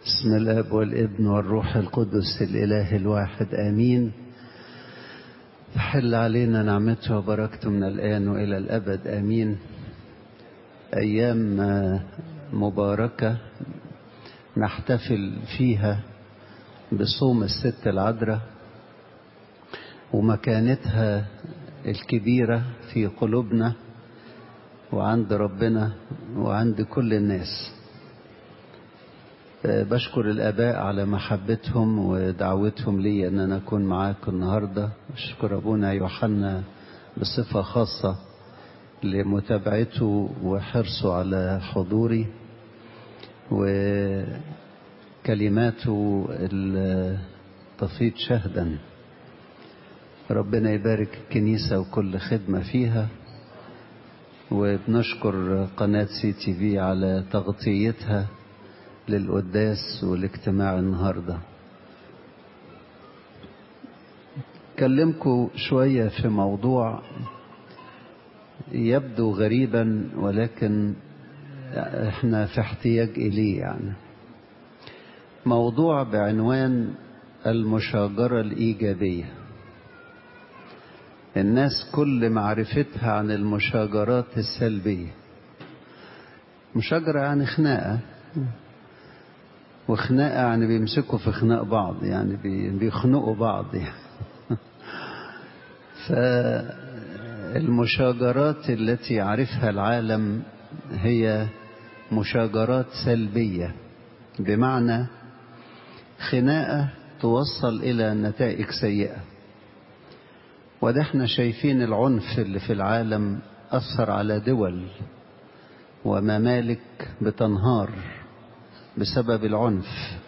بسم الاب والابن والروح القدس الاله الواحد امين تحل علينا نعمته وبركته من الان والى الابد امين ايام مباركه نحتفل فيها بصوم الست العذراء ومكانتها الكبيره في قلوبنا وعند ربنا وعند كل الناس بشكر الآباء على محبتهم ودعوتهم لي أن أنا أكون معاكم النهاردة أشكر أبونا يوحنا بصفة خاصة لمتابعته وحرصه على حضوري وكلماته تفيض شهدا ربنا يبارك الكنيسة وكل خدمة فيها وبنشكر قناة سي تي في على تغطيتها للقداس والاجتماع النهاردة كلمكم شوية في موضوع يبدو غريبا ولكن احنا في احتياج إليه يعني موضوع بعنوان المشاجرة الإيجابية الناس كل معرفتها عن المشاجرات السلبية مشاجرة يعني خناقة وخناقة يعني بيمسكوا في خناق بعض يعني بيخنقوا بعض يعني فالمشاجرات التي يعرفها العالم هي مشاجرات سلبية بمعنى خناقة توصل إلى نتائج سيئة وده احنا شايفين العنف اللي في العالم أثر على دول وممالك بتنهار بسبب العنف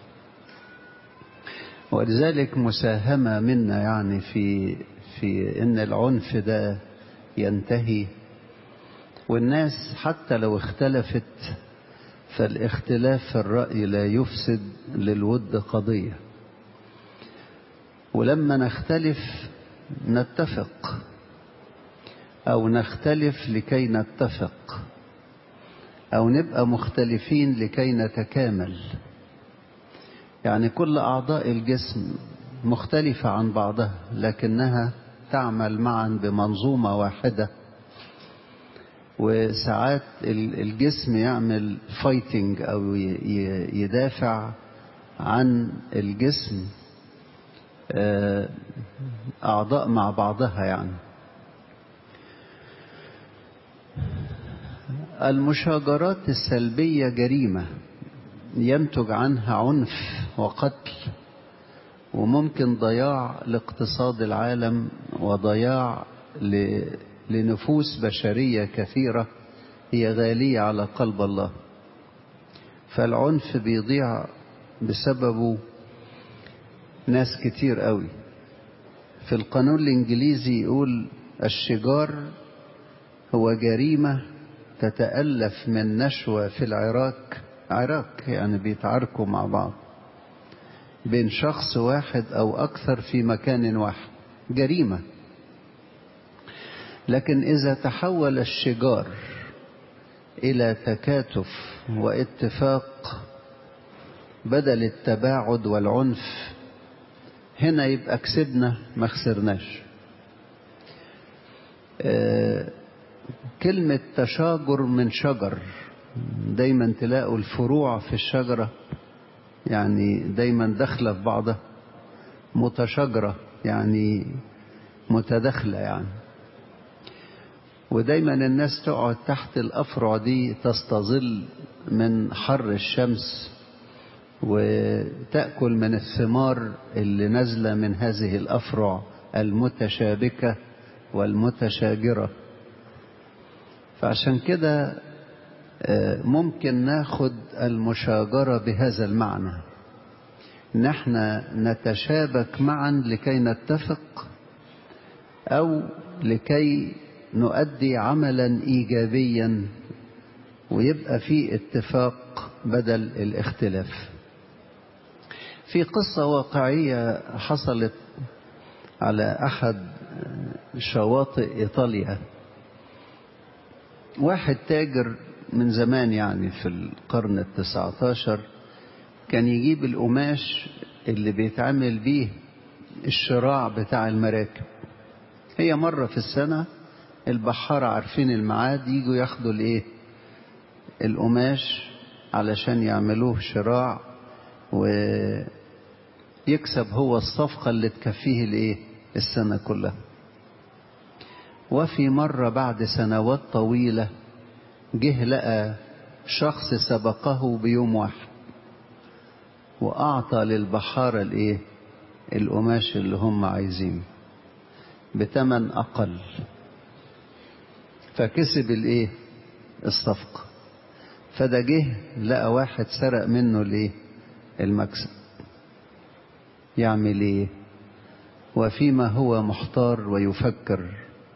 ولذلك مساهمة منا يعني في في ان العنف ده ينتهي والناس حتى لو اختلفت فالاختلاف في الرأي لا يفسد للود قضية ولما نختلف نتفق أو نختلف لكي نتفق أو نبقى مختلفين لكي نتكامل يعني كل أعضاء الجسم مختلفة عن بعضها لكنها تعمل معا بمنظومة واحدة وساعات الجسم يعمل فايتنج أو يدافع عن الجسم أعضاء مع بعضها يعني المشاجرات السلبية جريمة ينتج عنها عنف وقتل وممكن ضياع لاقتصاد العالم وضياع لنفوس بشرية كثيرة هي غالية على قلب الله فالعنف بيضيع بسببه ناس كتير قوي في القانون الإنجليزي يقول الشجار هو جريمة تتألف من نشوة في العراق عراق يعني بيتعاركوا مع بعض بين شخص واحد أو أكثر في مكان واحد جريمة لكن إذا تحول الشجار إلى تكاتف واتفاق بدل التباعد والعنف هنا يبقى كسبنا ما خسرناش آه كلمة تشاجر من شجر دايما تلاقوا الفروع في الشجرة يعني دايما داخلة في بعضها متشاجرة يعني متداخلة يعني ودايما الناس تقعد تحت الأفرع دي تستظل من حر الشمس وتأكل من الثمار اللي نازلة من هذه الأفرع المتشابكة والمتشاجرة فعشان كده ممكن ناخد المشاجرة بهذا المعنى نحن نتشابك معا لكي نتفق أو لكي نؤدي عملا إيجابيا ويبقى في اتفاق بدل الاختلاف في قصة واقعية حصلت على أحد شواطئ إيطاليا واحد تاجر من زمان يعني في القرن التسعة عشر كان يجيب القماش اللي بيتعمل بيه الشراع بتاع المراكب هي مرة في السنة البحارة عارفين الميعاد يجوا ياخدوا الايه القماش علشان يعملوه شراع ويكسب هو الصفقة اللي تكفيه الايه السنة كلها وفي مرة بعد سنوات طويلة جه لقى شخص سبقه بيوم واحد وأعطى للبحارة الإيه؟ القماش اللي هم عايزينه بتمن أقل فكسب الإيه؟ الصفقة فده جه لقى واحد سرق منه الإيه؟ المكسب يعمل إيه؟ وفيما هو محتار ويفكر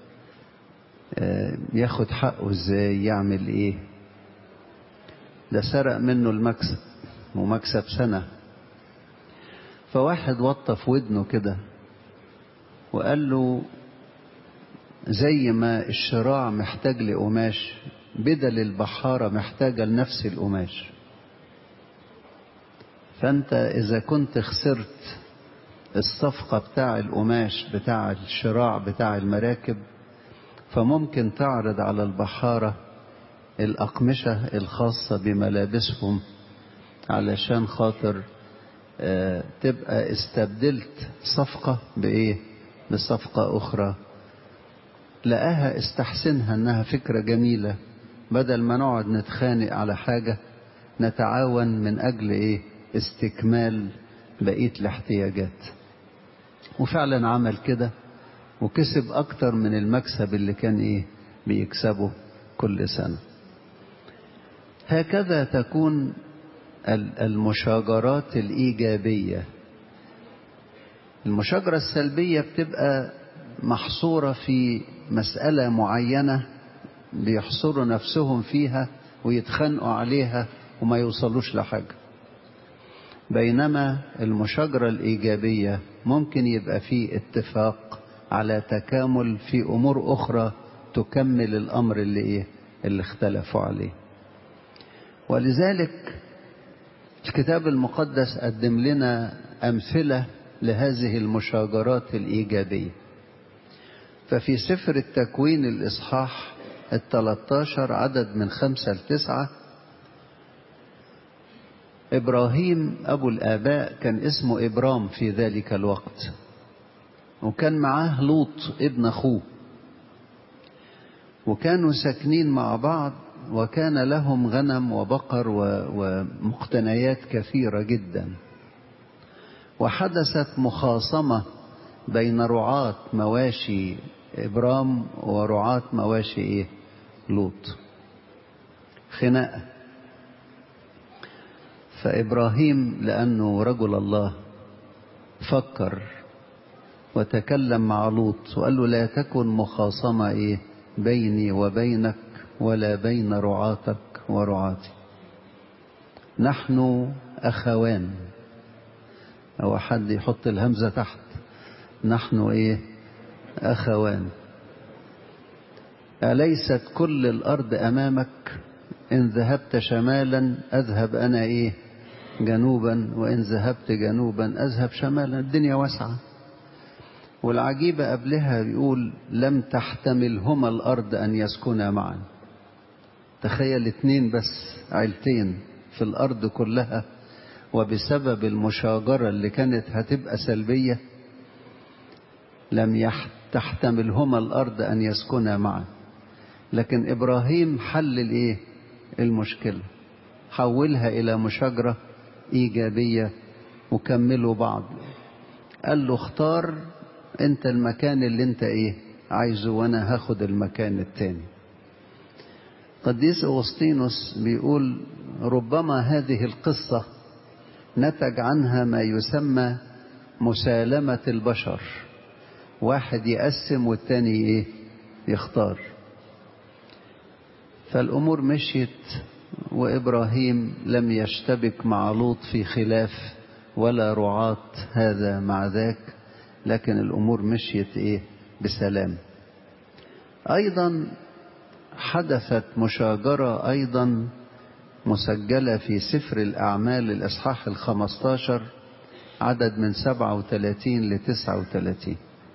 ياخد حقه ازاي يعمل ايه ده سرق منه المكسب ومكسب سنة فواحد وطف ودنه كده وقال له زي ما الشراع محتاج لقماش بدل البحارة محتاجة لنفس القماش فانت اذا كنت خسرت الصفقة بتاع القماش بتاع الشراع بتاع المراكب فممكن تعرض على البحارة الأقمشة الخاصة بملابسهم علشان خاطر آه تبقى استبدلت صفقة بإيه بصفقة أخرى لقاها استحسنها أنها فكرة جميلة بدل ما نقعد نتخانق على حاجة نتعاون من أجل إيه استكمال بقية الاحتياجات وفعلا عمل كده وكسب أكتر من المكسب اللي كان إيه بيكسبه كل سنة هكذا تكون المشاجرات الإيجابية المشاجرة السلبية بتبقى محصورة في مسألة معينة بيحصروا نفسهم فيها ويتخانقوا عليها وما يوصلوش لحاجة بينما المشاجرة الإيجابية ممكن يبقى فيه اتفاق على تكامل في أمور أخرى تكمل الأمر اللي إيه اللي اختلفوا عليه ولذلك الكتاب المقدس قدم لنا أمثلة لهذه المشاجرات الإيجابية ففي سفر التكوين الإصحاح التلتاشر عدد من خمسة لتسعة إبراهيم أبو الآباء كان اسمه إبرام في ذلك الوقت وكان معاه لوط ابن أخوه وكانوا ساكنين مع بعض وكان لهم غنم وبقر ومقتنيات كثيرة جدا وحدثت مخاصمة بين رعاة مواشي إبرام ورعاة مواشي إيه لوط خناقة فإبراهيم لأنه رجل الله فكر وتكلم مع لوط وقال له لا تكن مخاصمة إيه بيني وبينك ولا بين رعاتك ورعاتي نحن أخوان أو حد يحط الهمزة تحت نحن إيه أخوان أليست كل الأرض أمامك إن ذهبت شمالا أذهب أنا إيه جنوبا وإن ذهبت جنوبا أذهب شمالا الدنيا واسعة والعجيبة قبلها بيقول لم تحتملهما الأرض أن يسكنا معا تخيل اتنين بس عيلتين في الأرض كلها وبسبب المشاجرة اللي كانت هتبقى سلبية لم تحتملهما الأرض أن يسكنا معا لكن إبراهيم حل الإيه المشكلة حولها إلى مشاجرة إيجابية وكملوا بعض قال له اختار انت المكان اللي انت ايه عايزه وانا هاخد المكان التاني قديس أغسطينوس بيقول ربما هذه القصة نتج عنها ما يسمى مسالمة البشر واحد يقسم والتاني ايه يختار فالأمور مشيت وإبراهيم لم يشتبك مع لوط في خلاف ولا رعاة هذا مع ذاك لكن الأمور مشيت إيه بسلام أيضا حدثت مشاجرة أيضا مسجلة في سفر الأعمال الإصحاح الخمستاشر عدد من سبعة وثلاثين لتسعة وثلاثين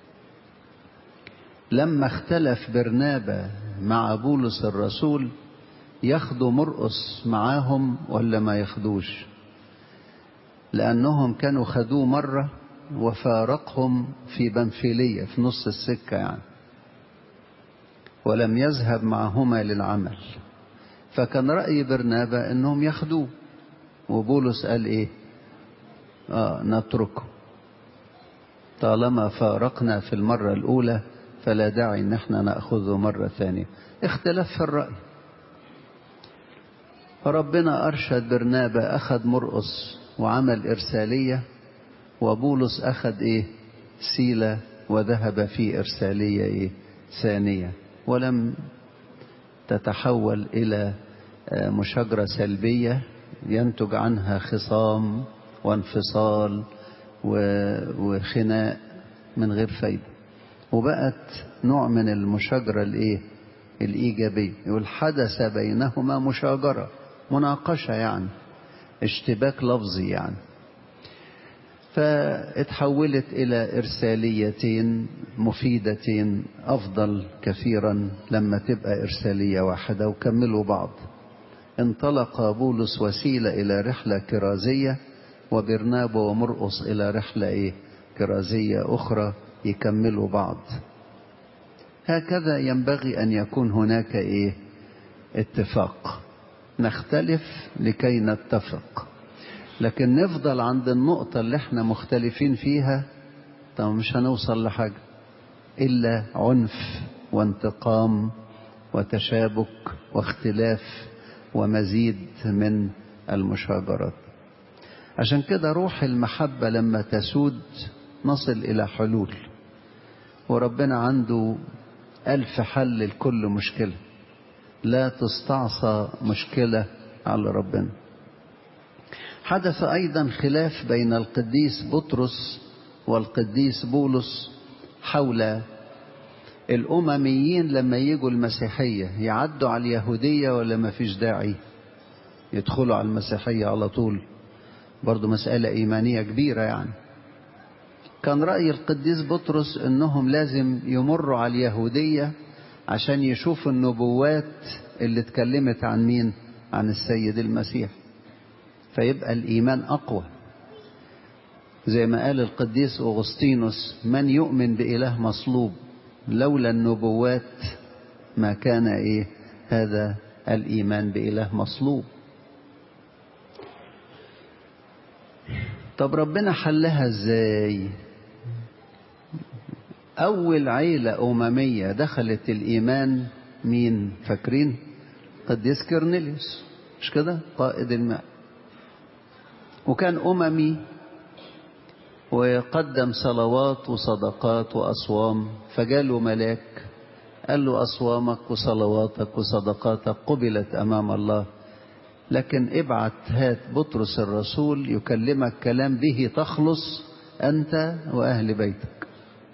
لما اختلف برنابا مع بولس الرسول ياخدوا مرقص معاهم ولا ما ياخدوش لأنهم كانوا خدوه مرة وفارقهم في بنفيلية في نص السكة يعني ولم يذهب معهما للعمل فكان رأي برنابا انهم ياخدوه وبولس قال ايه اه نتركه طالما فارقنا في المرة الاولى فلا داعي ان احنا نأخذه مرة ثانية اختلاف في الرأي فربنا ارشد برنابا اخذ مرقص وعمل ارسالية وبولس اخذ ايه سيلة وذهب في ارسالية ايه ثانية ولم تتحول إلى مشاجرة سلبية ينتج عنها خصام وانفصال وخناق من غير فايدة وبقت نوع من المشاجرة الايه الإيجابية يقول حدث بينهما مشاجرة مناقشة يعني اشتباك لفظي يعني فاتحولت إلى إرساليتين مفيدتين أفضل كثيرا لما تبقى إرسالية واحدة وكملوا بعض انطلق بولس وسيلة إلى رحلة كرازية وبرنابا ومرقص إلى رحلة إيه كرازية أخرى يكملوا بعض هكذا ينبغي أن يكون هناك إيه اتفاق نختلف لكي نتفق لكن نفضل عند النقطة اللي احنا مختلفين فيها طب مش هنوصل لحاجة إلا عنف وانتقام وتشابك واختلاف ومزيد من المشاجرات عشان كده روح المحبة لما تسود نصل إلى حلول وربنا عنده ألف حل لكل مشكلة لا تستعصى مشكلة على ربنا حدث أيضا خلاف بين القديس بطرس والقديس بولس حول الأمميين لما يجوا المسيحية يعدوا على اليهودية ولا ما فيش داعي يدخلوا على المسيحية على طول برضو مسألة إيمانية كبيرة يعني كان رأي القديس بطرس أنهم لازم يمروا على اليهودية عشان يشوفوا النبوات اللي اتكلمت عن مين عن السيد المسيح فيبقى الإيمان أقوى زي ما قال القديس أغسطينوس من يؤمن بإله مصلوب لولا النبوات ما كان إيه هذا الإيمان بإله مصلوب طب ربنا حلها ازاي أول عيلة أممية دخلت الإيمان مين فاكرين قديس كرنيليوس مش كده قائد الماء وكان أممي وقدم صلوات وصدقات وأصوام فجاله ملاك قال له أصوامك وصلواتك وصدقاتك قبلت أمام الله لكن ابعت هات بطرس الرسول يكلمك كلام به تخلص أنت وأهل بيتك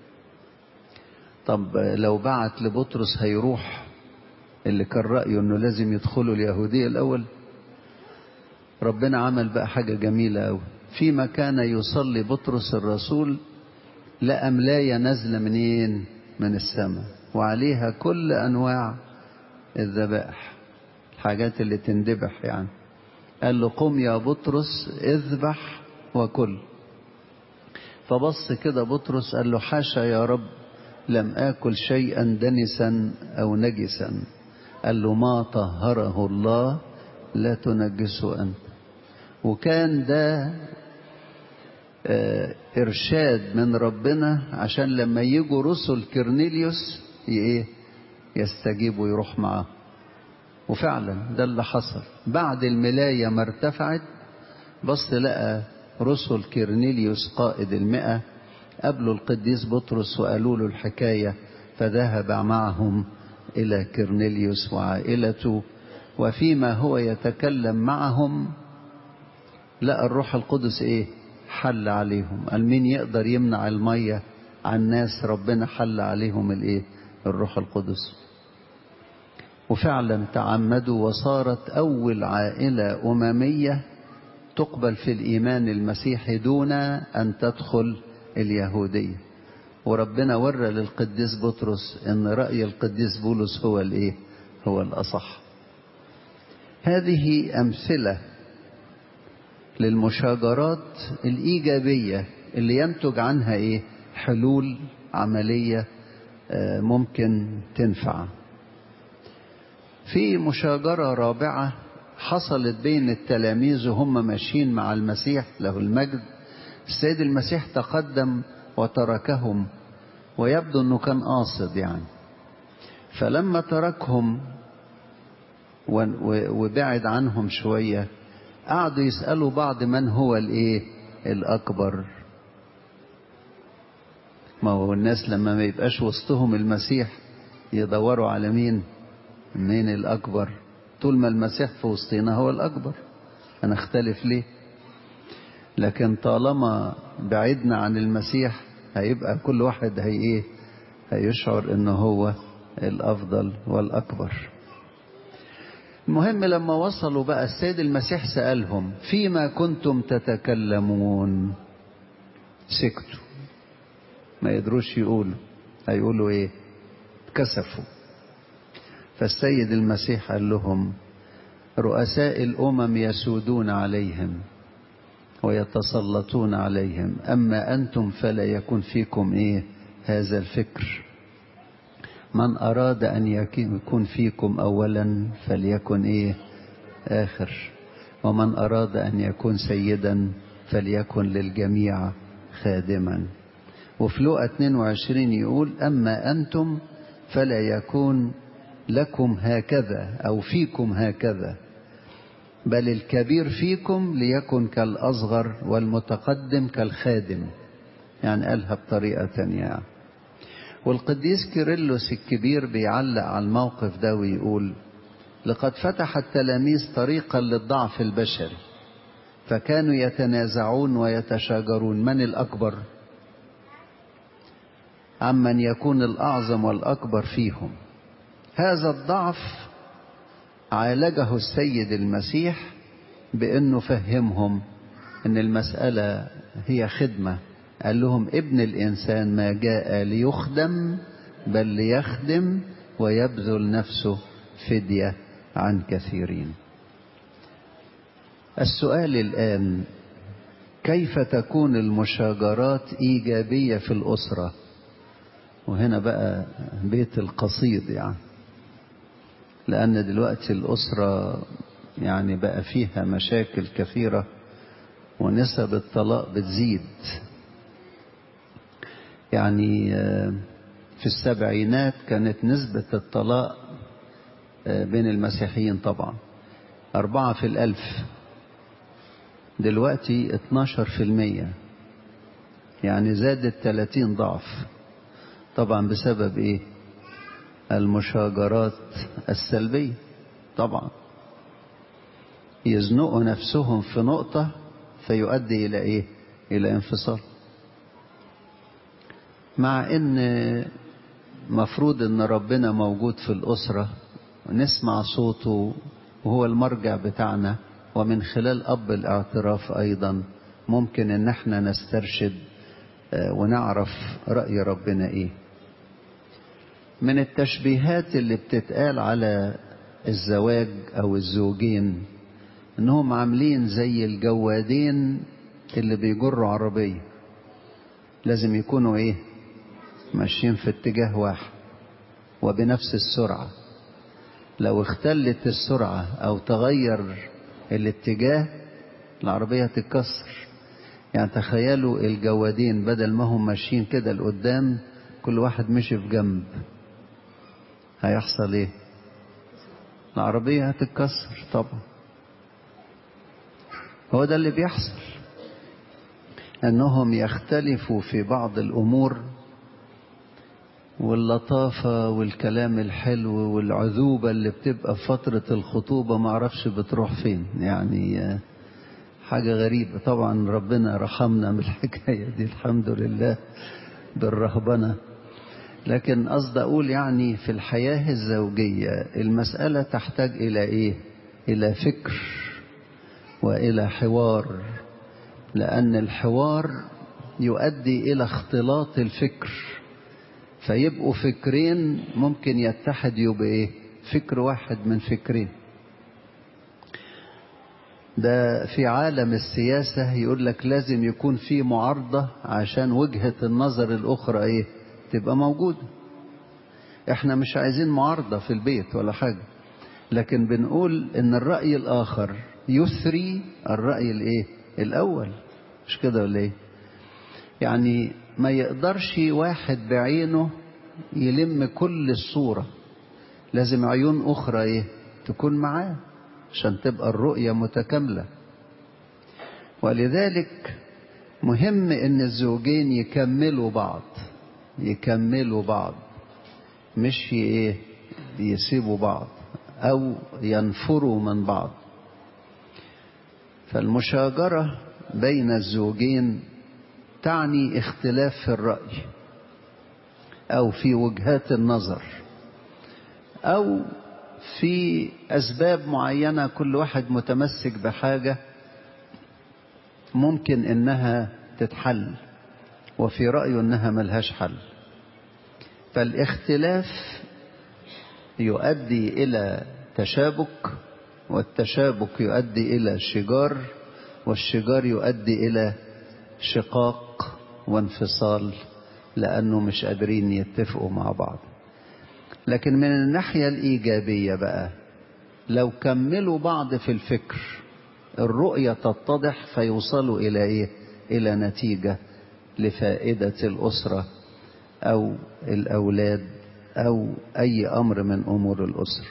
طب لو بعت لبطرس هيروح اللي كان رأيه أنه لازم يدخلوا اليهودية الأول ربنا عمل بقى حاجة جميلة أوي فيما كان يصلي بطرس الرسول لقى ملاية نازلة منين من السماء وعليها كل أنواع الذبائح الحاجات اللي تندبح يعني قال له قم يا بطرس اذبح وكل فبص كده بطرس قال له حاشا يا رب لم آكل شيئا دنسا أو نجسا قال له ما طهره الله لا تنجسه أنت وكان ده إرشاد من ربنا عشان لما يجوا رسل كرنيليوس إيه يستجيب ويروح معاه وفعلا ده اللي حصل بعد الملاية ما ارتفعت بص لقى رسل كرنيليوس قائد المئة قابلوا القديس بطرس وقالوا له الحكاية فذهب معهم إلى كرنيليوس وعائلته وفيما هو يتكلم معهم لقى الروح القدس ايه حل عليهم قال مين يقدر يمنع المية عن ناس ربنا حل عليهم الايه الروح القدس وفعلا تعمدوا وصارت أول عائلة أممية تقبل في الإيمان المسيحي دون أن تدخل اليهودية وربنا ورى للقديس بطرس أن رأي القديس بولس هو الإيه؟ هو الأصح هذه أمثلة للمشاجرات الإيجابية اللي ينتج عنها إيه؟ حلول عملية ممكن تنفع في مشاجرة رابعة حصلت بين التلاميذ وهم ماشيين مع المسيح له المجد السيد المسيح تقدم وتركهم ويبدو انه كان قاصد يعني فلما تركهم وبعد عنهم شوية قعدوا يسألوا بعض من هو الايه الاكبر ما هو الناس لما ما يبقاش وسطهم المسيح يدوروا على مين مين الأكبر طول ما المسيح في وسطنا هو الأكبر أنا أختلف ليه لكن طالما بعدنا عن المسيح هيبقى كل واحد هي إيه هيشعر إنه هو الأفضل والأكبر المهم لما وصلوا بقى السيد المسيح سألهم فيما كنتم تتكلمون سكتوا ما يدروش يقولوا هيقولوا ايه اتكسفوا فالسيد المسيح قال لهم رؤساء الامم يسودون عليهم ويتسلطون عليهم اما انتم فلا يكون فيكم ايه هذا الفكر من اراد ان يكون فيكم اولا فليكن ايه اخر ومن اراد ان يكون سيدا فليكن للجميع خادما وفي لقى 22 يقول أما أنتم فلا يكون لكم هكذا أو فيكم هكذا بل الكبير فيكم ليكن كالأصغر والمتقدم كالخادم يعني قالها بطريقة تانية والقديس كيرلس الكبير بيعلق على الموقف ده ويقول لقد فتح التلاميذ طريقا للضعف البشري فكانوا يتنازعون ويتشاجرون من الأكبر عمن يكون الأعظم والأكبر فيهم هذا الضعف عالجه السيد المسيح بأنه فهمهم أن المسألة هي خدمة قال لهم ابن الإنسان ما جاء ليخدم بل ليخدم ويبذل نفسه فدية عن كثيرين السؤال الآن كيف تكون المشاجرات إيجابية في الأسرة وهنا بقى بيت القصيد يعني لأن دلوقتي الأسرة يعني بقى فيها مشاكل كثيرة ونسب الطلاق بتزيد يعني في السبعينات كانت نسبة الطلاق بين المسيحيين طبعا أربعة في الألف دلوقتي اتناشر في المية يعني زادت تلاتين ضعف طبعا بسبب ايه المشاجرات السلبية طبعا يزنقوا نفسهم في نقطة فيؤدي إلى إيه إلى انفصال مع إن مفروض إن ربنا موجود في الأسرة ونسمع صوته وهو المرجع بتاعنا ومن خلال أب الاعتراف أيضا ممكن إن احنا نسترشد ونعرف رأي ربنا إيه من التشبيهات اللي بتتقال على الزواج أو الزوجين إنهم عاملين زي الجوادين اللي بيجروا عربية لازم يكونوا إيه ماشيين في اتجاه واحد وبنفس السرعة لو اختلت السرعة أو تغير الاتجاه العربية تتكسر يعني تخيلوا الجوادين بدل ما هم ماشيين كده لقدام كل واحد مشي في جنب هيحصل ايه العربية هتتكسر طبعا هو ده اللي بيحصل انهم يختلفوا في بعض الامور واللطافة والكلام الحلو والعذوبة اللي بتبقى في فترة الخطوبة معرفش بتروح فين يعني حاجة غريبة طبعا ربنا رحمنا من الحكاية دي الحمد لله بالرهبنة لكن قصد أقول يعني في الحياة الزوجية المسألة تحتاج إلى إيه إلى فكر وإلى حوار لأن الحوار يؤدي إلى اختلاط الفكر فيبقوا فكرين ممكن يتحد يبقى إيه فكر واحد من فكرين ده في عالم السياسة يقول لك لازم يكون في معارضة عشان وجهة النظر الأخرى إيه تبقى موجودة احنا مش عايزين معارضة في البيت ولا حاجة لكن بنقول ان الرأي الآخر يثري الرأي الايه الأول مش كده ولا ايه يعني ما يقدرش واحد بعينه يلم كل الصورة لازم عيون أخرى ايه تكون معاه عشان تبقى الرؤية متكاملة ولذلك مهم ان الزوجين يكملوا بعض يكملوا بعض مش ايه يسيبوا بعض او ينفروا من بعض فالمشاجرة بين الزوجين تعني اختلاف في الرأي او في وجهات النظر او في اسباب معينة كل واحد متمسك بحاجة ممكن انها تتحل وفي رأيه انها ملهاش حل فالاختلاف يؤدي الى تشابك والتشابك يؤدي الى شجار والشجار يؤدي الى شقاق وانفصال لانه مش قادرين يتفقوا مع بعض لكن من الناحية الإيجابية بقى لو كملوا بعض في الفكر الرؤية تتضح فيوصلوا إلى إيه؟ إلى نتيجة لفائدة الأسرة أو الأولاد أو أي أمر من أمور الأسرة.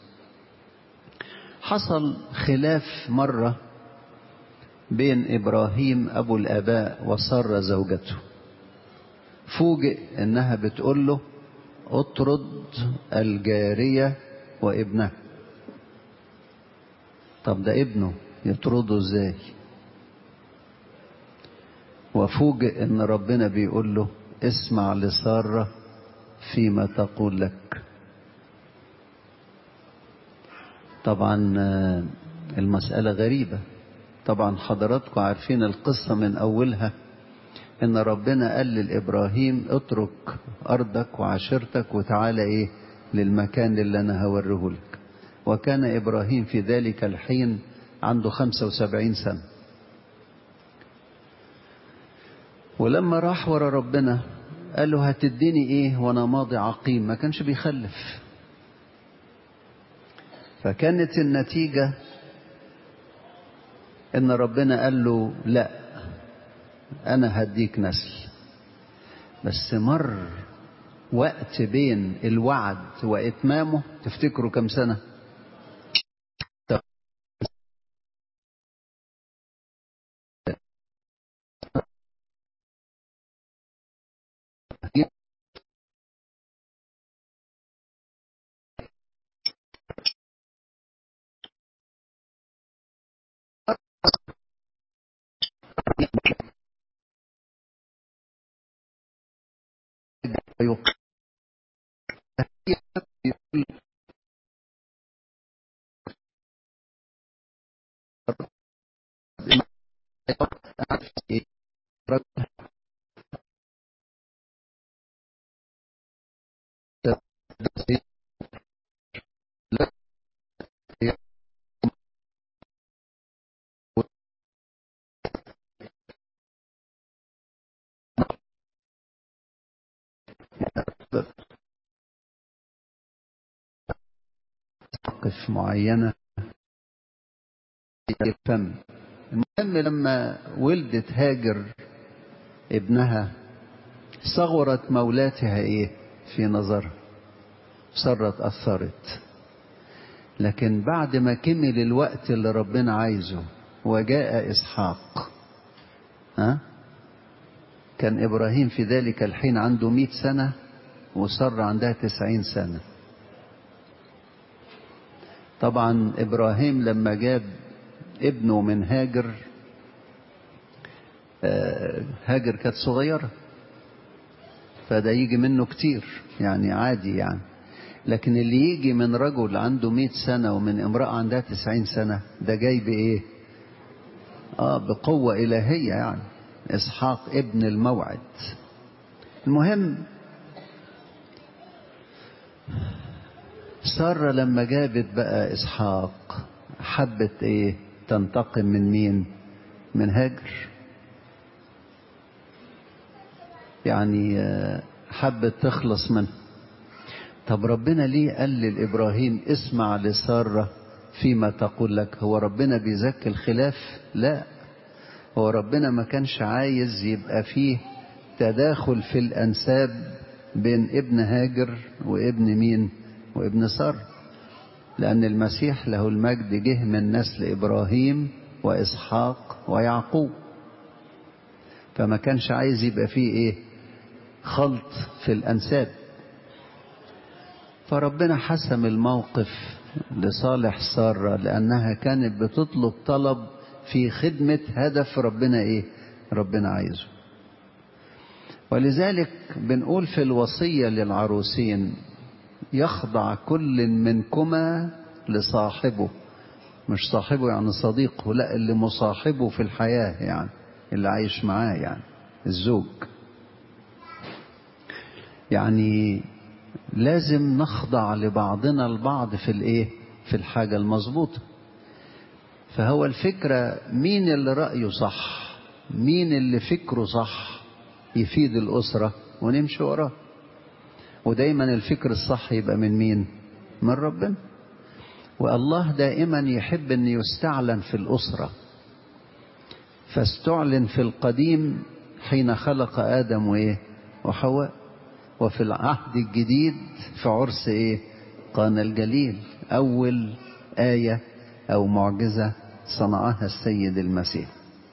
حصل خلاف مرة بين إبراهيم أبو الآباء وسارة زوجته. فوجئ إنها بتقول له اطرد الجارية وابنها طب ده ابنه يطرده ازاي وفوجئ ان ربنا بيقول له اسمع لسارة فيما تقول لك طبعا المسألة غريبة طبعا حضراتكم عارفين القصة من أولها ان ربنا قال لابراهيم اترك ارضك وعشيرتك وتعالى ايه للمكان اللي انا هوريه لك وكان ابراهيم في ذلك الحين عنده 75 سنة ولما راح ورا ربنا قال له هتديني ايه وانا ماضي عقيم ما كانش بيخلف فكانت النتيجة ان ربنا قال له لا انا هديك نسل بس مر وقت بين الوعد واتمامه تفتكروا كم سنه مواقف معينة الفم المهم لما ولدت هاجر ابنها صغرت مولاتها ايه في نظرها صرت أثرت لكن بعد ما كمل الوقت اللي ربنا عايزه وجاء إسحاق ها كان إبراهيم في ذلك الحين عنده مئة سنة وسر عندها تسعين سنة طبعا إبراهيم لما جاب ابنه من هاجر هاجر كانت صغيرة فده يجي منه كتير يعني عادي يعني لكن اللي يجي من رجل عنده مئة سنة ومن امرأة عندها تسعين سنة ده جاي بإيه آه بقوة إلهية يعني إسحاق ابن الموعد المهم سارة لما جابت بقى إسحاق حبت إيه تنتقم من مين من هاجر يعني حبت تخلص منه طب ربنا ليه قال لإبراهيم اسمع لسارة فيما تقول لك هو ربنا بيزكي الخلاف لا هو ربنا ما كانش عايز يبقى فيه تداخل في الأنساب بين ابن هاجر وابن مين وابن سارة لأن المسيح له المجد جه من نسل إبراهيم وإسحاق ويعقوب فما كانش عايز يبقى فيه إيه خلط في الأنساب فربنا حسم الموقف لصالح سارة لأنها كانت بتطلب طلب في خدمة هدف ربنا إيه ربنا عايزه ولذلك بنقول في الوصية للعروسين يخضع كل منكما لصاحبه مش صاحبه يعني صديقه لا اللي مصاحبه في الحياة يعني اللي عايش معاه يعني الزوج يعني لازم نخضع لبعضنا البعض في الايه في الحاجة المظبوطة فهو الفكرة مين اللي رأيه صح مين اللي فكره صح يفيد الأسرة ونمشي وراه ودايما الفكر الصح يبقى من مين من ربنا والله دائما يحب أن يستعلن في الأسرة فاستعلن في القديم حين خلق آدم وإيه وحواء وفي العهد الجديد في عرس إيه قانا الجليل أول آية أو معجزة صنعها السيد المسيح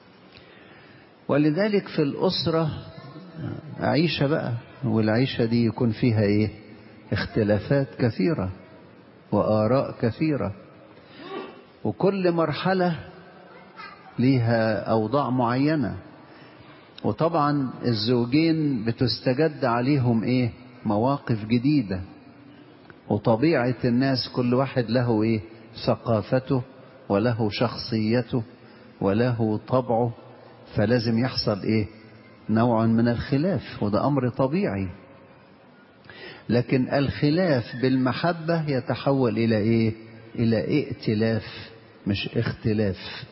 ولذلك في الأسرة عيشة بقى والعيشة دي يكون فيها إيه اختلافات كثيرة وآراء كثيرة وكل مرحلة ليها أوضاع معينة وطبعا الزوجين بتستجد عليهم إيه مواقف جديدة وطبيعة الناس كل واحد له إيه ثقافته وله شخصيته وله طبعه فلازم يحصل إيه نوع من الخلاف وده أمر طبيعي لكن الخلاف بالمحبة يتحول إلى إيه إلى ائتلاف مش اختلاف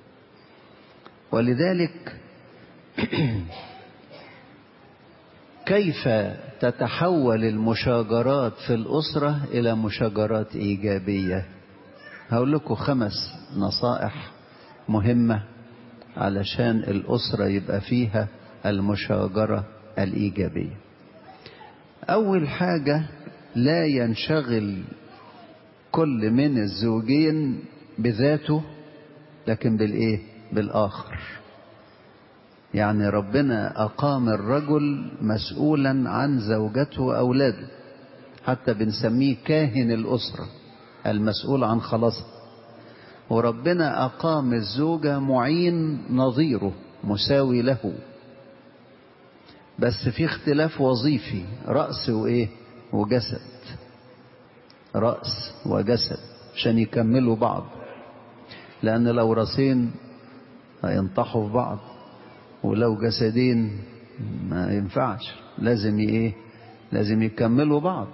ولذلك كيف تتحول المشاجرات في الأسرة إلى مشاجرات إيجابية هقول لكم خمس نصائح مهمة علشان الأسرة يبقى فيها المشاجرة الإيجابية أول حاجة لا ينشغل كل من الزوجين بذاته لكن بالإيه بالآخر يعني ربنا أقام الرجل مسؤولا عن زوجته وأولاده حتى بنسميه كاهن الأسرة المسؤول عن خلاصها وربنا أقام الزوجة معين نظيره مساوي له بس في اختلاف وظيفي رأس وإيه وجسد رأس وجسد عشان يكملوا بعض لأن لو راسين هينطحوا في بعض ولو جسدين ما ينفعش لازم ايه لازم يكملوا بعض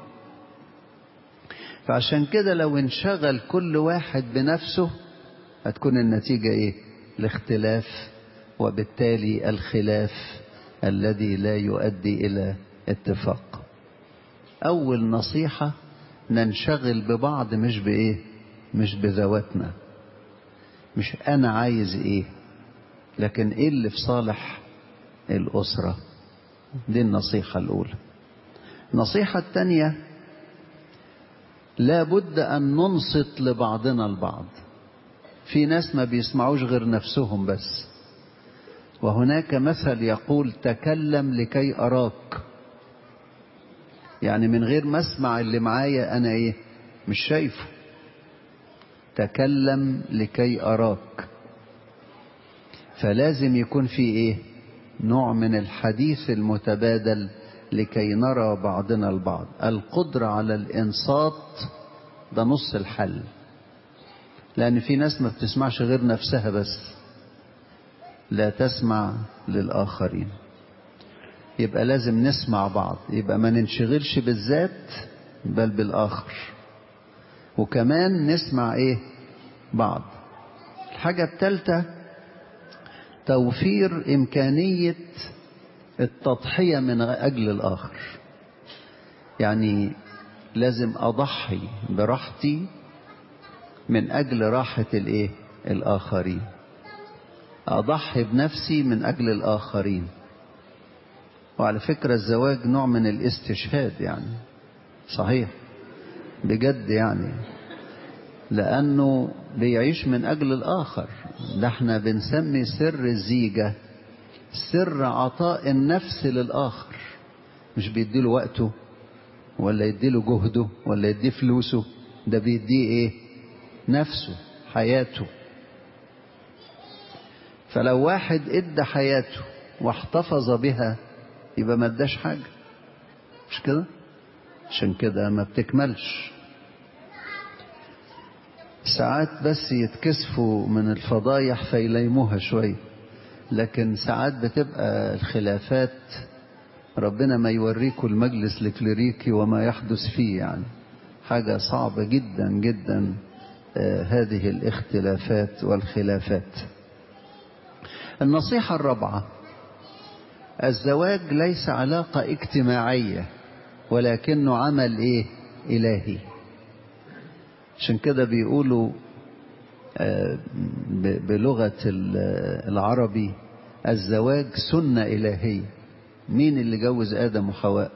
فعشان كده لو انشغل كل واحد بنفسه هتكون النتيجة ايه الاختلاف وبالتالي الخلاف الذي لا يؤدي الى اتفاق اول نصيحة ننشغل ببعض مش بايه مش بذواتنا مش انا عايز ايه لكن ايه اللي في صالح الاسرة دي النصيحة الاولى النصيحة الثانية لابد ان ننصت لبعضنا البعض في ناس ما بيسمعوش غير نفسهم بس وهناك مثل يقول تكلم لكي اراك يعني من غير ما اسمع اللي معايا انا ايه مش شايفه تكلم لكي اراك فلازم يكون في ايه نوع من الحديث المتبادل لكي نرى بعضنا البعض القدرة على الإنصات ده نص الحل لأن في ناس ما بتسمعش غير نفسها بس لا تسمع للآخرين يبقى لازم نسمع بعض يبقى ما ننشغلش بالذات بل بالآخر وكمان نسمع ايه بعض الحاجة الثالثة توفير إمكانية التضحية من أجل الآخر يعني لازم أضحي براحتي من أجل راحة الإيه؟ الآخرين أضحي بنفسي من أجل الآخرين وعلى فكرة الزواج نوع من الاستشهاد يعني صحيح بجد يعني لأنه بيعيش من أجل الآخر ده احنا بنسمي سر الزيجة سر عطاء النفس للآخر مش بيديله وقته ولا يديله جهده ولا يديه فلوسه ده بيديه ايه نفسه حياته فلو واحد ادى حياته واحتفظ بها يبقى ما اداش حاجة مش كده عشان كده ما بتكملش ساعات بس يتكسفوا من الفضايح فيليموها شوية لكن ساعات بتبقى الخلافات ربنا ما يوريكوا المجلس الكليريكي وما يحدث فيه يعني حاجة صعبة جدا جدا آه هذه الاختلافات والخلافات النصيحة الرابعة الزواج ليس علاقة اجتماعية ولكنه عمل ايه الهي عشان كده بيقولوا بلغة العربي الزواج سنة إلهية مين اللي جوز آدم وحواء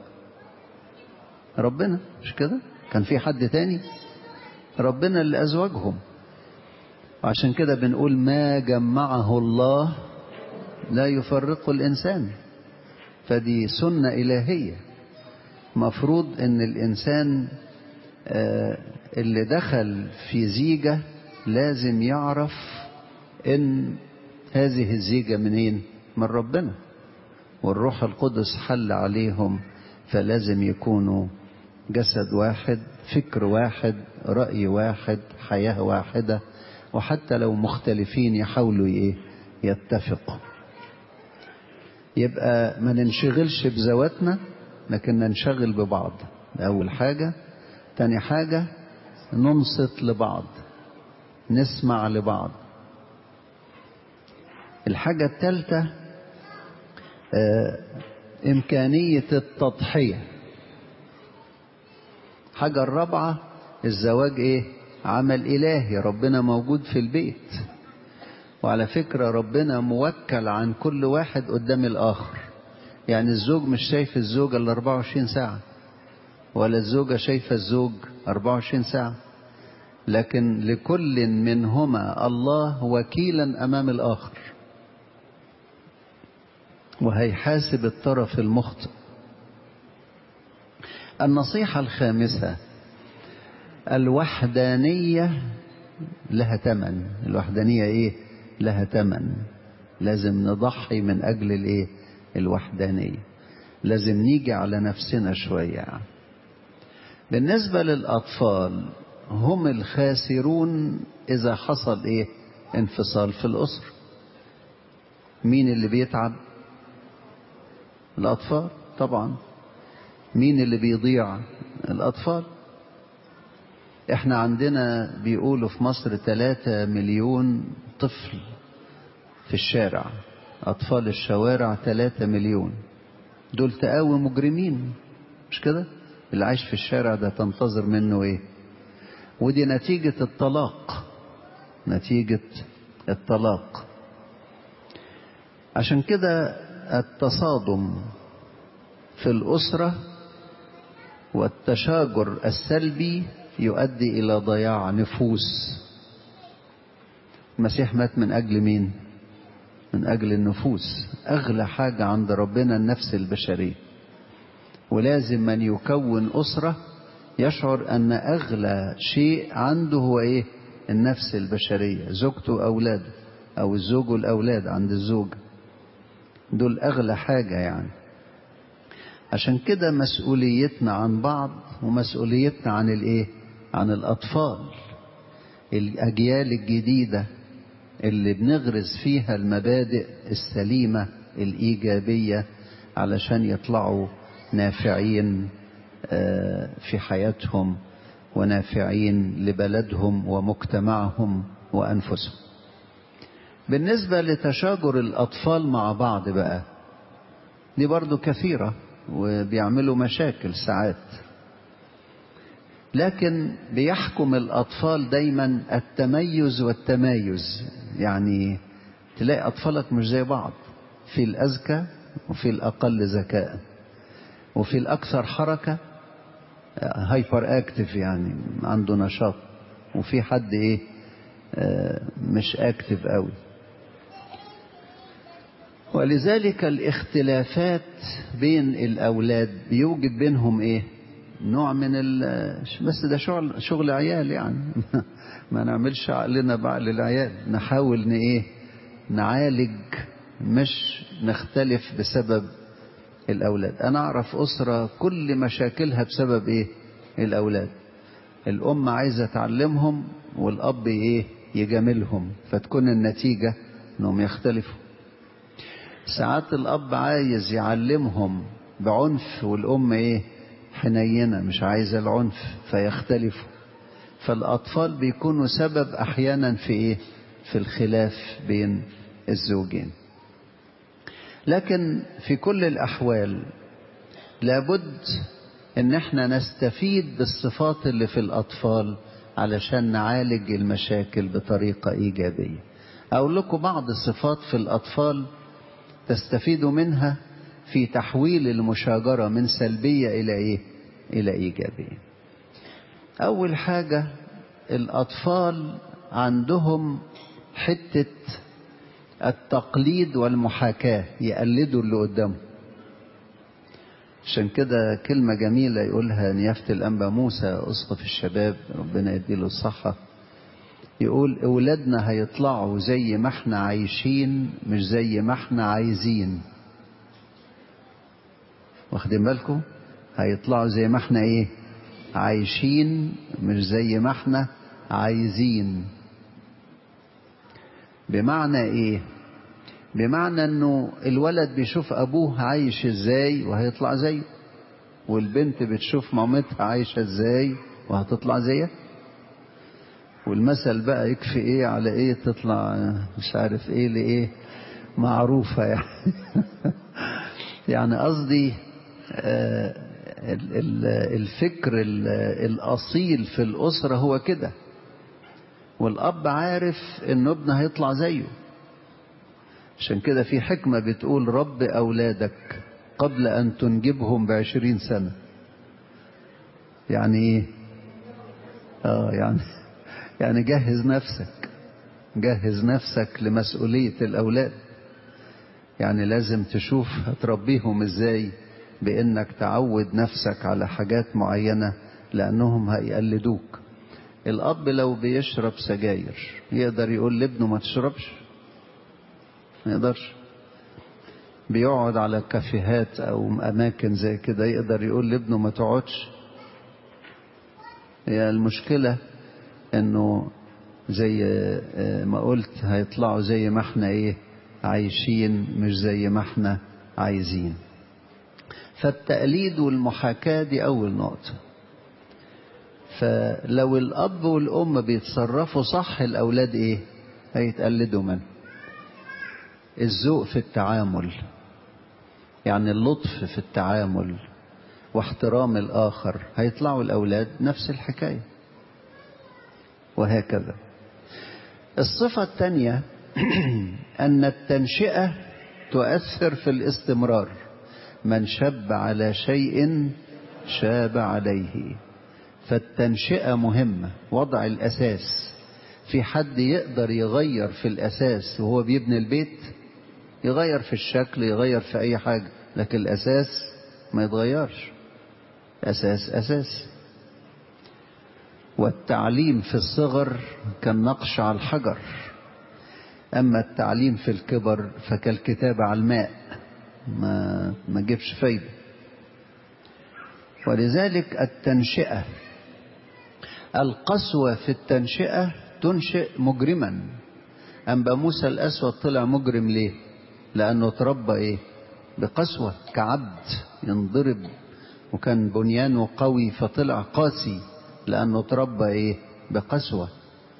ربنا مش كده كان في حد تاني ربنا اللي أزواجهم وعشان كده بنقول ما جمعه الله لا يفرق الإنسان فدي سنة إلهية مفروض ان الانسان اللي دخل في زيجة لازم يعرف ان هذه الزيجة منين من ربنا والروح القدس حل عليهم فلازم يكونوا جسد واحد فكر واحد رأي واحد حياة واحدة وحتى لو مختلفين يحاولوا ايه يتفقوا يبقى ما ننشغلش بذواتنا لكن ننشغل ببعض أول حاجة تاني حاجة ننصت لبعض نسمع لبعض الحاجة الثالثة إمكانية التضحية حاجة الرابعة الزواج إيه عمل إلهي ربنا موجود في البيت وعلى فكرة ربنا موكل عن كل واحد قدام الآخر يعني الزوج مش شايف الزوجة ال 24 ساعة ولا الزوجة شايفة الزوج 24 ساعة لكن لكل منهما الله وكيلا أمام الآخر وهيحاسب الطرف المخطئ النصيحة الخامسة الوحدانية لها تمن الوحدانية ايه لها تمن لازم نضحي من اجل الايه الوحدانية لازم نيجي على نفسنا شوية بالنسبة للأطفال هم الخاسرون إذا حصل إيه انفصال في الأسرة مين اللي بيتعب الأطفال طبعا مين اللي بيضيع الأطفال احنا عندنا بيقولوا في مصر 3 مليون طفل في الشارع أطفال الشوارع 3 مليون دول تقاوي مجرمين مش كده اللي عايش في الشارع ده تنتظر منه ايه ودي نتيجة الطلاق نتيجة الطلاق عشان كده التصادم في الأسرة والتشاجر السلبي يؤدي إلى ضياع نفوس المسيح مات من أجل مين من أجل النفوس أغلى حاجة عند ربنا النفس البشرية ولازم من يكون أسرة يشعر أن أغلى شيء عنده هو إيه النفس البشرية زوجته وأولاده أو الزوج والأولاد عند الزوج دول أغلى حاجة يعني عشان كده مسؤوليتنا عن بعض ومسؤوليتنا عن الايه عن الاطفال الاجيال الجديده اللي بنغرس فيها المبادئ السليمه الايجابيه علشان يطلعوا نافعين في حياتهم ونافعين لبلدهم ومجتمعهم وانفسهم بالنسبه لتشاجر الاطفال مع بعض بقى دي برضو كثيره وبيعملوا مشاكل ساعات لكن بيحكم الأطفال دايما التميز والتمايز يعني تلاقي أطفالك مش زي بعض في الأذكى وفي الأقل ذكاء وفي الأكثر حركة هايبر اكتف يعني عنده نشاط وفي حد ايه مش اكتف قوي ولذلك الاختلافات بين الأولاد بيوجد بينهم إيه نوع من ال بس ده شغل شغل عيال يعني ما نعملش عقلنا بعقل العيال نحاول ن ايه نعالج مش نختلف بسبب الأولاد أنا أعرف أسرة كل مشاكلها بسبب إيه الأولاد الأم عايزة تعلمهم والأب إيه يجاملهم فتكون النتيجة إنهم يختلفوا ساعات الأب عايز يعلمهم بعنف والأم إيه حنينة مش عايزة العنف فيختلفوا فالأطفال بيكونوا سبب أحيانا في إيه في الخلاف بين الزوجين لكن في كل الأحوال لابد ان احنا نستفيد بالصفات اللي في الأطفال علشان نعالج المشاكل بطريقة إيجابية أقول لكم بعض الصفات في الأطفال تستفيدوا منها في تحويل المشاجرة من سلبية إلى إيه؟ إلى إيجابية. أول حاجة الأطفال عندهم حتة التقليد والمحاكاة يقلدوا اللي قدامهم. عشان كده كلمة جميلة يقولها نيافة الأنبا موسى أسقف الشباب ربنا يديله الصحة يقول أولادنا هيطلعوا زي ما احنا عايشين مش زي ما احنا عايزين واخدين بالكم هيطلعوا زي ما احنا ايه عايشين مش زي ما احنا عايزين بمعنى ايه بمعنى انه الولد بيشوف ابوه عايش ازاي وهيطلع زيه والبنت بتشوف مامتها عايشة ازاي وهتطلع زيها والمثل بقى يكفي ايه على ايه تطلع مش عارف ايه لايه معروفة يعني يعني قصدي الفكر الأصيل في الأسرة هو كده والأب عارف إن ابنه هيطلع زيه عشان كده في حكمة بتقول رب أولادك قبل أن تنجبهم بعشرين سنة يعني إيه؟ آه يعني يعني جهز نفسك جهز نفسك لمسؤولية الأولاد يعني لازم تشوف هتربيهم ازاي بانك تعود نفسك على حاجات معينة لانهم هيقلدوك الاب لو بيشرب سجاير يقدر يقول لابنه ما تشربش ما يقدرش بيقعد على كافيهات او اماكن زي كده يقدر يقول لابنه ما تقعدش هي المشكلة انه زي ما قلت هيطلعوا زي ما احنا ايه عايشين مش زي ما احنا عايزين فالتقليد والمحاكاة دي أول نقطة فلو الأب والأم بيتصرفوا صح الأولاد إيه هيتقلدوا منه الذوق في التعامل يعني اللطف في التعامل واحترام الآخر هيطلعوا الأولاد نفس الحكاية وهكذا الصفة الثانية أن التنشئة تؤثر في الاستمرار من شب على شيء شاب عليه فالتنشئة مهمة وضع الأساس في حد يقدر يغير في الأساس وهو بيبني البيت يغير في الشكل يغير في أي حاجة لكن الأساس ما يتغيرش أساس أساس والتعليم في الصغر كالنقش على الحجر أما التعليم في الكبر فكالكتابة على الماء ما ما جيبش فايدة ولذلك التنشئة القسوة في التنشئة تنشئ مجرما أنبا موسى الأسود طلع مجرم ليه لأنه تربى إيه بقسوة كعبد ينضرب وكان بنيانه قوي فطلع قاسي لأنه تربى إيه بقسوة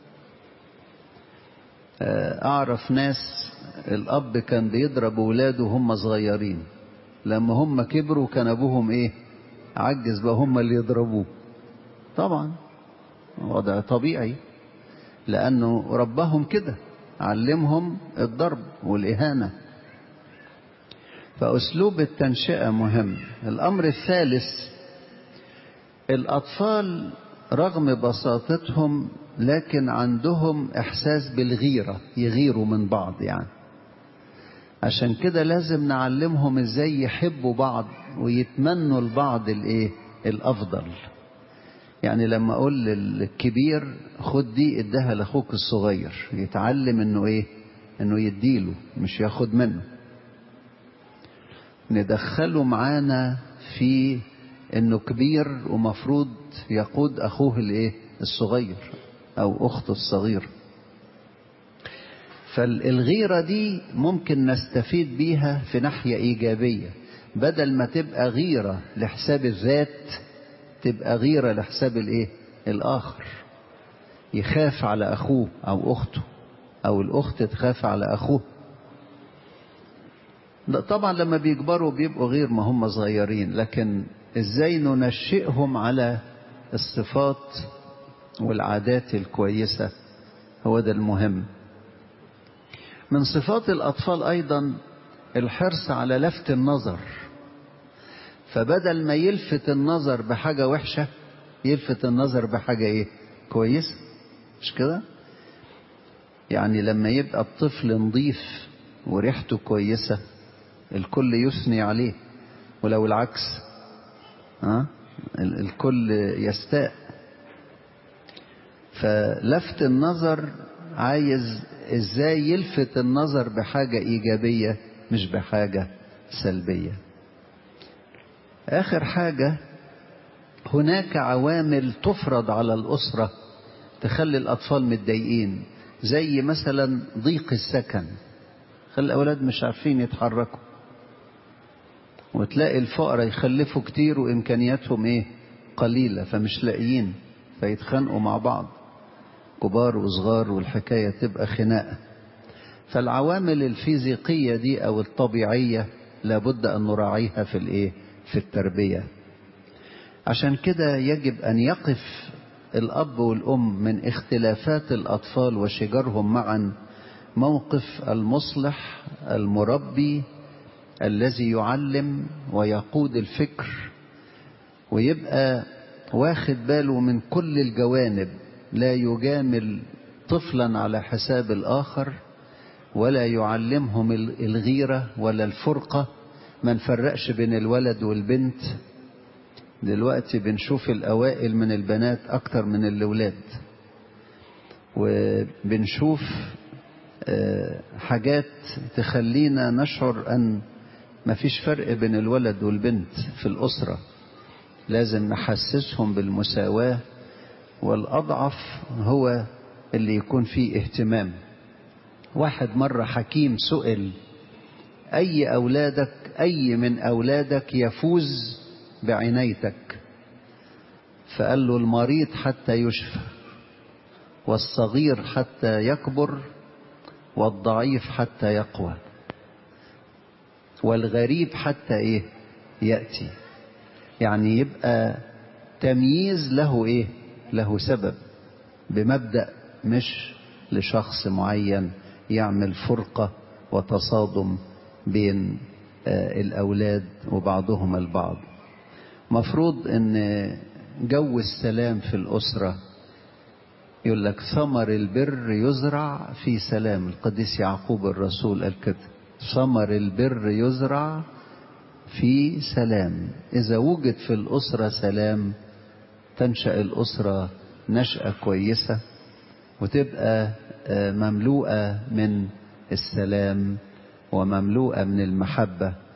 أعرف ناس الأب كان بيضرب ولاده هم صغيرين لما هم كبروا كان أبوهم إيه عجز بقى هم اللي يضربوه طبعا وضع طبيعي لأنه ربهم كده علمهم الضرب والإهانة فأسلوب التنشئة مهم الأمر الثالث الأطفال رغم بساطتهم لكن عندهم إحساس بالغيرة يغيروا من بعض يعني عشان كده لازم نعلمهم ازاي يحبوا بعض ويتمنوا لبعض الايه الافضل يعني لما اقول للكبير خد دي اديها لاخوك الصغير يتعلم انه ايه انه يديله مش ياخد منه ندخله معانا في انه كبير ومفروض يقود اخوه الايه الصغير او اخته الصغيره فالغيرة دي ممكن نستفيد بيها في ناحية إيجابية بدل ما تبقى غيرة لحساب الذات تبقى غيرة لحساب الإيه؟ الآخر يخاف على أخوه أو أخته أو الأخت تخاف على أخوه طبعا لما بيكبروا بيبقوا غير ما هم صغيرين لكن إزاي ننشئهم على الصفات والعادات الكويسة هو ده المهم من صفات الأطفال أيضا الحرص على لفت النظر فبدل ما يلفت النظر بحاجة وحشة يلفت النظر بحاجة إيه كويسة مش كده يعني لما يبقى الطفل نظيف وريحته كويسة الكل يثني عليه ولو العكس ها الكل يستاء فلفت النظر عايز ازاي يلفت النظر بحاجة ايجابية مش بحاجة سلبية اخر حاجة هناك عوامل تفرض على الاسرة تخلي الاطفال متضايقين زي مثلا ضيق السكن خلي الاولاد مش عارفين يتحركوا وتلاقي الفقراء يخلفوا كتير وامكانياتهم ايه قليلة فمش لاقيين فيتخانقوا مع بعض كبار وصغار والحكاية تبقى خناقة فالعوامل الفيزيقية دي أو الطبيعية لابد أن نراعيها في الإيه؟ في التربية عشان كده يجب أن يقف الأب والأم من اختلافات الأطفال وشجرهم معا موقف المصلح المربي الذي يعلم ويقود الفكر ويبقى واخد باله من كل الجوانب لا يجامل طفلا على حساب الآخر ولا يعلمهم الغيرة ولا الفرقة ما نفرقش بين الولد والبنت دلوقتي بنشوف الأوائل من البنات أكتر من الأولاد وبنشوف حاجات تخلينا نشعر أن ما فيش فرق بين الولد والبنت في الأسرة لازم نحسسهم بالمساواة والأضعف هو اللي يكون فيه اهتمام واحد مرة حكيم سئل أي أولادك أي من أولادك يفوز بعنايتك فقال له المريض حتى يشفى والصغير حتى يكبر والضعيف حتى يقوى والغريب حتى ايه يأتي يعني يبقى تمييز له ايه له سبب بمبدأ مش لشخص معين يعمل فرقة وتصادم بين الأولاد وبعضهم البعض مفروض ان جو السلام في الأسرة يقول لك ثمر البر يزرع في سلام القديس يعقوب الرسول قال كده ثمر البر يزرع في سلام إذا وجد في الأسرة سلام تنشأ الأسرة نشأة كويسة وتبقى مملوءة من السلام ومملوءة من المحبة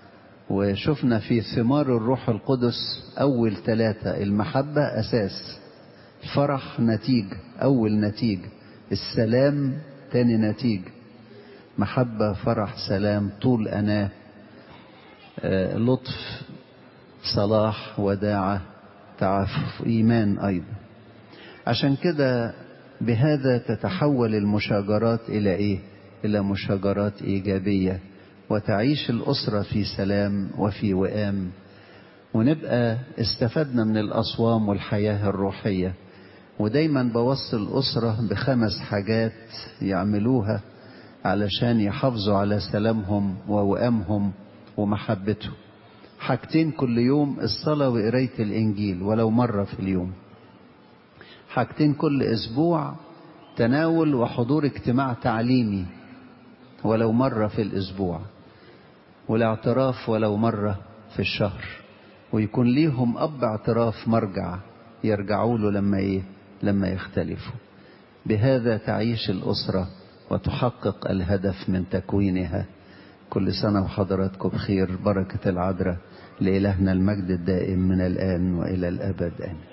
وشفنا في ثمار الروح القدس أول ثلاثة المحبة أساس الفرح نتيج أول نتيج السلام تاني نتيج محبة فرح سلام طول أناه آه، لطف صلاح وداعة تعفف إيمان أيضا عشان كده بهذا تتحول المشاجرات إلى إيه؟ إلى مشاجرات إيجابية وتعيش الأسرة في سلام وفي وئام ونبقى استفدنا من الأصوام والحياة الروحية ودايما بوصي الأسرة بخمس حاجات يعملوها علشان يحافظوا على سلامهم ووئامهم ومحبتهم حاجتين كل يوم الصلاة وقراية الإنجيل ولو مرة في اليوم حاجتين كل أسبوع تناول وحضور اجتماع تعليمي ولو مرة في الأسبوع والاعتراف ولو مرة في الشهر ويكون ليهم أب اعتراف مرجع يرجعوا له لما إيه لما يختلفوا بهذا تعيش الأسرة وتحقق الهدف من تكوينها كل سنة وحضراتكم بخير بركة العذراء لإلهنا المجد الدائم من الآن وإلى الأبد آمين